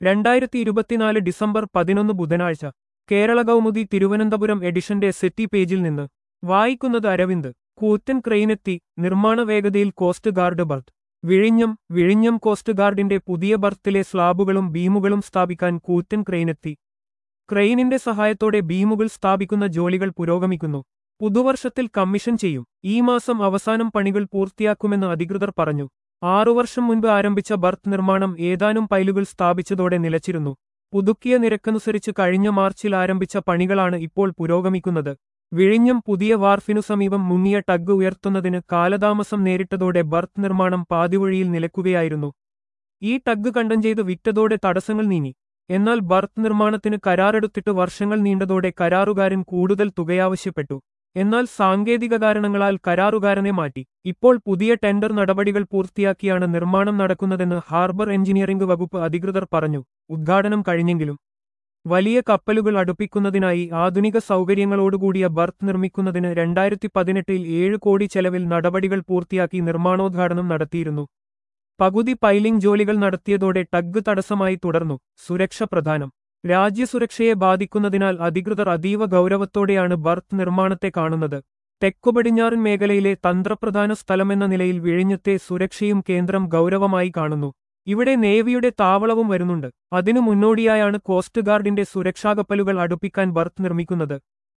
രണ്ടായിരത്തി ഇരുപത്തിനാല് ഡിസംബർ പതിനൊന്ന് ബുധനാഴ്ച കേരള കൗമുദി തിരുവനന്തപുരം എഡിഷന്റെ സെറ്റി പേജിൽ നിന്ന് വായിക്കുന്നത് അരവിന്ദ് കൂറ്റൻ ക്രെയിനെത്തി നിർമ്മാണ വേഗതയിൽ കോസ്റ്റ് ഗാർഡ് ബർത്ത് വിഴിഞ്ഞം വിഴിഞ്ഞം കോസ്റ്റ് ഗാർഡിന്റെ പുതിയ ബർത്തിലെ സ്ലാബുകളും ബീമുകളും സ്ഥാപിക്കാൻ കൂറ്റൻ ക്രെയിനെത്തി ക്രെയിനിന്റെ സഹായത്തോടെ ബീമുകൾ സ്ഥാപിക്കുന്ന ജോലികൾ പുരോഗമിക്കുന്നു പുതുവർഷത്തിൽ കമ്മീഷൻ ചെയ്യും ഈ മാസം അവസാനം പണികൾ പൂർത്തിയാക്കുമെന്ന് അധികൃതർ പറഞ്ഞു ആറു വർഷം മുൻപ് ആരംഭിച്ച ബർത്ത് നിർമ്മാണം ഏതാനും പൈലുകൾ സ്ഥാപിച്ചതോടെ നിലച്ചിരുന്നു പുതുക്കിയ നിരക്കനുസരിച്ച് കഴിഞ്ഞ മാർച്ചിൽ ആരംഭിച്ച പണികളാണ് ഇപ്പോൾ പുരോഗമിക്കുന്നത് വിഴിഞ്ഞം പുതിയ വാർഫിനു സമീപം മുങ്ങിയ ടഗ് ഉയർത്തുന്നതിന് കാലതാമസം നേരിട്ടതോടെ ബർത്ത് നിർമ്മാണം പാതിവഴിയിൽ നിലക്കുകയായിരുന്നു ഈ ടഗ് കണ്ടം ചെയ്ത് വിറ്റതോടെ തടസ്സങ്ങൾ നീങ്ങി എന്നാൽ ബർത്ത് നിർമ്മാണത്തിന് കരാറെടുത്തിട്ട് വർഷങ്ങൾ നീണ്ടതോടെ കരാറുകാരൻ കൂടുതൽ തുകയാവശ്യപ്പെട്ടു എന്നാൽ സാങ്കേതിക കാരണങ്ങളാൽ കരാറുകാരനെ മാറ്റി ഇപ്പോൾ പുതിയ ടെൻഡർ നടപടികൾ പൂർത്തിയാക്കിയാണ് നിർമ്മാണം നടക്കുന്നതെന്ന് ഹാർബർ എഞ്ചിനീയറിംഗ് വകുപ്പ് അധികൃതർ പറഞ്ഞു ഉദ്ഘാടനം കഴിഞ്ഞെങ്കിലും വലിയ കപ്പലുകൾ അടുപ്പിക്കുന്നതിനായി ആധുനിക സൗകര്യങ്ങളോടുകൂടിയ ബർത്ത് നിർമ്മിക്കുന്നതിന് രണ്ടായിരത്തി പതിനെട്ടിൽ ഏഴ് കോടി ചെലവിൽ നടപടികൾ പൂർത്തിയാക്കി നിർമ്മാണോദ്ഘാടനം നടത്തിയിരുന്നു പകുതി പൈലിംഗ് ജോലികൾ നടത്തിയതോടെ ടഗ് തടസ്സമായി തുടർന്നു സുരക്ഷ പ്രധാനം രാജ്യസുരക്ഷയെ ബാധിക്കുന്നതിനാൽ അധികൃതർ അതീവ ഗൗരവത്തോടെയാണ് ബർത്ത് നിർമ്മാണത്തെ കാണുന്നത് തെക്കുപടിഞ്ഞാറൻ മേഖലയിലെ തന്ത്രപ്രധാന സ്ഥലമെന്ന നിലയിൽ വിഴിഞ്ഞത്തെ സുരക്ഷയും കേന്ദ്രം ഗൗരവമായി കാണുന്നു ഇവിടെ നേവിയുടെ താവളവും വരുന്നുണ്ട് അതിനു മുന്നോടിയായാണ് കോസ്റ്റ് ഗാർഡിന്റെ സുരക്ഷാകപ്പലുകൾ അടുപ്പിക്കാൻ ബർത്ത് നിർമ്മിക്കുന്നത്